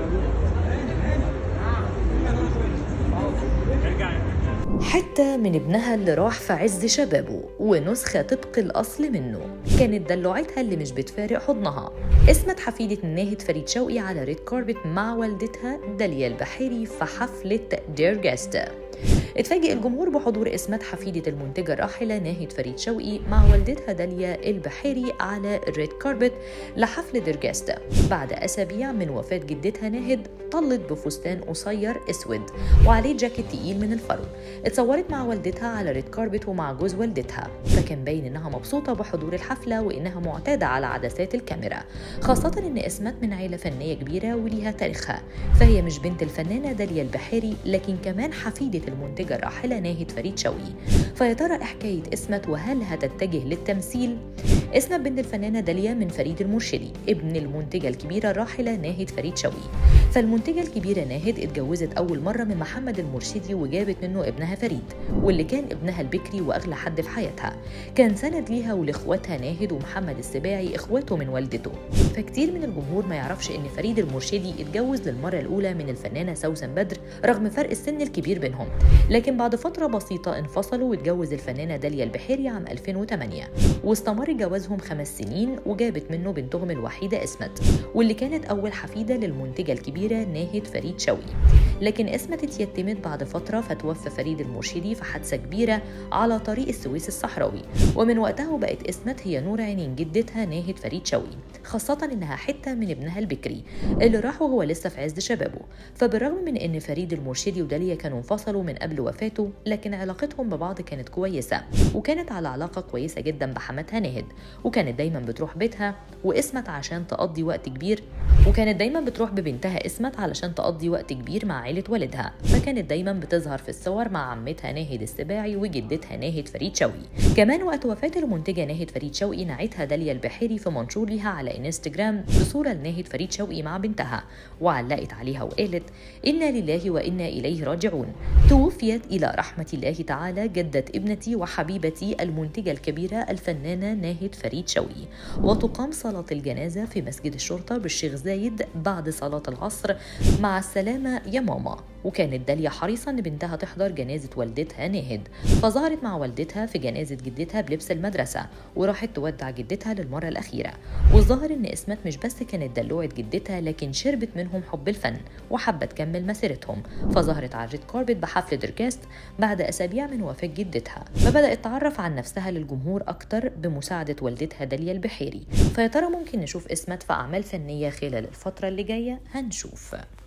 حتة من ابنها اللي راح في عز شبابه ونسخة طبق الأصل منه كانت دلوعتها اللي مش بتفارق حضنها اسمت حفيدة الناهد فريد شوقي على ريد كاربت مع والدتها داليا البحيري في حفلة دير جاستا اتفاجئ الجمهور بحضور اسمت حفيدة المنتجة الراحلة ناهد فريد شوقي مع والدتها داليا البحيري على الريد كاربت لحفل درجاستا بعد أسابيع من وفاة جدتها ناهد طلت بفستان قصير أسود وعليه جاكيت تقيل من الفرو اتصورت مع والدتها على ريد كاربت ومع جوز والدتها فكان باين إنها مبسوطة بحضور الحفلة وإنها معتادة على عدسات الكاميرا خاصة إن اسمت من عيلة فنية كبيرة وليها تاريخها فهي مش بنت الفنانة داليا البحيري لكن كمان حفيدة المنتجة الراحلة ناهد فريد شوقي فيا ترى إيه حكاية اسمت وهل هتتجه للتمثيل؟ اسمت بنت الفنانة داليا من فريد المرشدي ابن المنتجة الكبيرة الراحلة ناهد فريد شوقي فالمنتجة الكبيرة ناهد اتجوزت أول مرة من محمد المرشدي وجابت منه ابنها فريد واللي كان ابنها البكري وأغلى حد في حياتها كان سند ليها ولإخواتها ناهد ومحمد السباعي إخواته من والدته فكتير من الجمهور ما يعرفش إن فريد المرشدي اتجوز للمرة الأولى من الفنانة سوسن بدر رغم فرق السن الكبير بينهم لكن بعد فترة بسيطة انفصلوا واتجوز الفنانة داليا البحيري عام 2008 واستمر جوازهم خمس سنين وجابت منه بنتهم الوحيدة اسمت واللي كانت أول حفيدة للمنتجة الكبيرة ناهد فريد شوقي لكن اسمت اتيتمت بعد فترة فتوفى فريد المرشدي في حادثة كبيرة على طريق السويس الصحراوي ومن وقتها وبقت اسمت هي نور عينين جدتها ناهد فريد شوقي خاصة إنها حتة من ابنها البكري اللي راح وهو لسه في عز شبابه فبالرغم من إن فريد المرشدي وداليا كانوا انفصلوا من قبل وفاته لكن علاقتهم ببعض كانت كويسة وكانت على علاقة كويسة جدا بحماتها ناهد وكانت دايما بتروح بيتها واسمت عشان تقضي وقت كبير وكانت دايما بتروح ببنتها اسمت علشان تقضي وقت كبير مع عيلة والدها فكانت دايما بتظهر في الصور مع عمتها ناهد السباعي وجدتها ناهد فريد شوقي كمان وقت وفاة المنتجة ناهد فريد شوقي نعتها داليا البحيري في منشور ليها على انستجرام بصورة لناهد فريد شوقي مع بنتها وعلقت عليها وقالت إنا لله وإنا إليه راجعون توفيت إلى رحمة الله تعالى جدة ابنتي وحبيبتي المنتجة الكبيرة الفنانة ناهد فريد شوقي وتقام صلاة الجنازة في مسجد الشرطة بالشيخ زايد بعد صلاة العصر مع السلامة يا ماما وكانت داليا حريصة إن بنتها تحضر جنازة والدتها ناهد فظهرت مع والدتها في جنازة جدتها بلبس المدرسة وراحت تودع جدتها للمرة الأخيرة والظاهر إن اسمت مش بس كانت دلوعة جدتها لكن شربت منهم حب الفن وحابة تكمل مسيرتهم فظهرت على الريد كاربت بحفل دركاست بعد أسابيع من وفاة جدتها فبدأت تعرف عن نفسها للجمهور أكتر بمساعدة والدتها داليا البحيري فيا ترى ممكن نشوف اسمت في أعمال فنية خلال الفترة اللي جاية هنشوف